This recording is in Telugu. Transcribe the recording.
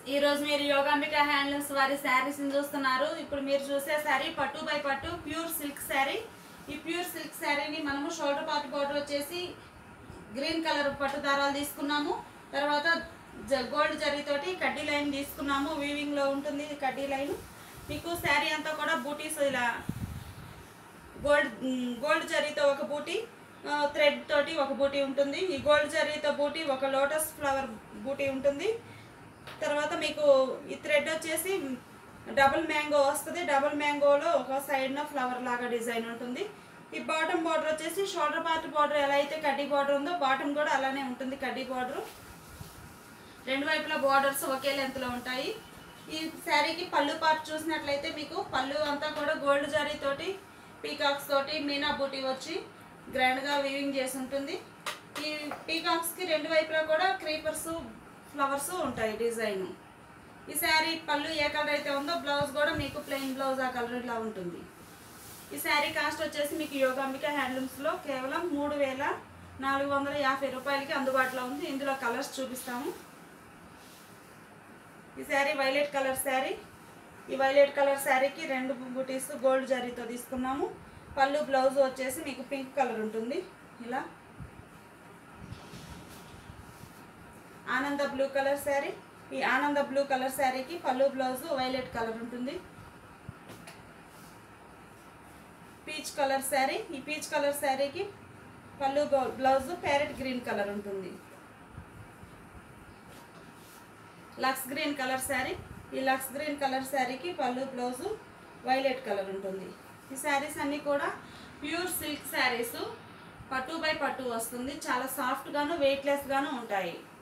ఈ రోజు మీరు యోగాంబిక హ్యాండ్లూమ్స్ వారి శారీస్ చూస్తున్నారు ఇప్పుడు మీరు చూసే శారీ పట్టు బై పట్టు ప్యూర్ సిల్క్ శారీ ఈ ప్యూర్ సిల్క్ శారీని మనము షోల్డర్ పార్ట్ బోర్డర్ వచ్చేసి గ్రీన్ కలర్ పట్టు దారాలు తీసుకున్నాము తర్వాత జ- గోల్డ్ జరీతోటి కడ్డీ లైన్ తీసుకున్నాము వీవింగ్ లో ఉంటుంది ఈ కడ్డీ లైన్ మీకు శారీ అంతా కూడా బూటీస్ ఇలా గోల్డ్ మ్, గోల్డ్ జరీతో ఒక బూటీ ఆ, థ్రెడ్ తోటి ఒక బూటీ ఉంటుంది ఈ గోల్డ్ జరీతో బూటీ ఒక లోటస్ ఫ్లవర్ బూటీ ఉంటుంది తర్వాత మీకు ఈ థ్రెడ్ వచ్చేసి డబుల్ మ్యాంగో వస్తుంది డబుల్ మ్యాంగోలో ఒక సైడ్న ఫ్లవర్ లాగా డిజైన్ ఉంటుంది ఈ బాటమ్ బార్డర్ వచ్చేసి షోల్డర్ పార్ట్ బార్డర్ ఎలా అయితే కడ్డీ బార్డర్ ఉందో బాటమ్ కూడా అలానే ఉంటుంది కడ్డీ బార్డర్ రెండు వైపులా బార్డర్స్ ఒకే లెంత్లో ఉంటాయి ఈ శారీకి పళ్ళు పార్ట్ చూసినట్లయితే మీకు పళ్ళు అంతా కూడా గోల్డ్ జరీ తోటి పీకాక్స్ తోటి మీనా బూటీ వచ్చి గ్రాండ్గా వీవింగ్ చేసి ఉంటుంది ఈ పీకాక్స్కి రెండు వైపులా కూడా క్రీపర్స్ ఫ్లవర్స్ ఉంటాయి డిజైన్ ఈ శారీ పళ్ళు ఏ కలర్ అయితే ఉందో బ్లౌజ్ కూడా మీకు ప్లెయిన్ బ్లౌజ్ ఆ కలర్ ఇలా ఉంటుంది ఈ శారీ కాస్ట్ వచ్చేసి మీకు యోగాంబిక హ్యాండ్లూమ్స్లో కేవలం మూడు వేల నాలుగు వందల యాభై రూపాయలకి అందుబాటులో ఉంది ఇందులో కలర్స్ చూపిస్తాము ఈ శారీ వైలెట్ కలర్ శారీ ఈ వైలెట్ కలర్ శారీకి రెండు బూటీస్ గోల్డ్ జరీతో తీసుకున్నాము పళ్ళు బ్లౌజ్ వచ్చేసి మీకు పింక్ కలర్ ఉంటుంది ఇలా ఆనంద బ్లూ కలర్ శారీ ఈ ఆనంద బ్లూ కలర్ శారీకి పళ్ళు బ్లౌజ్ వైలెట్ కలర్ ఉంటుంది పీచ్ కలర్ శారీ ఈ పీచ్ కలర్ శారీకి పళ్ళు బౌ- బ్లౌజ్ ప్యారెట్ గ్రీన్ కలర్ ఉంటుంది లక్స్ గ్రీన్ కలర్ శారీ ఈ లక్స్ గ్రీన్ కలర్ శారీకి పళ్ళు బ్లౌజు వైలెట్ కలర్ ఉంటుంది ఈ శారీస్ అన్నీ కూడా ప్యూర్ సిల్క్ శారీస్ పట్టు బై పట్టు వస్తుంది చాలా సాఫ్ట్గాను వెయిట్లెస్గాను ఉంటాయి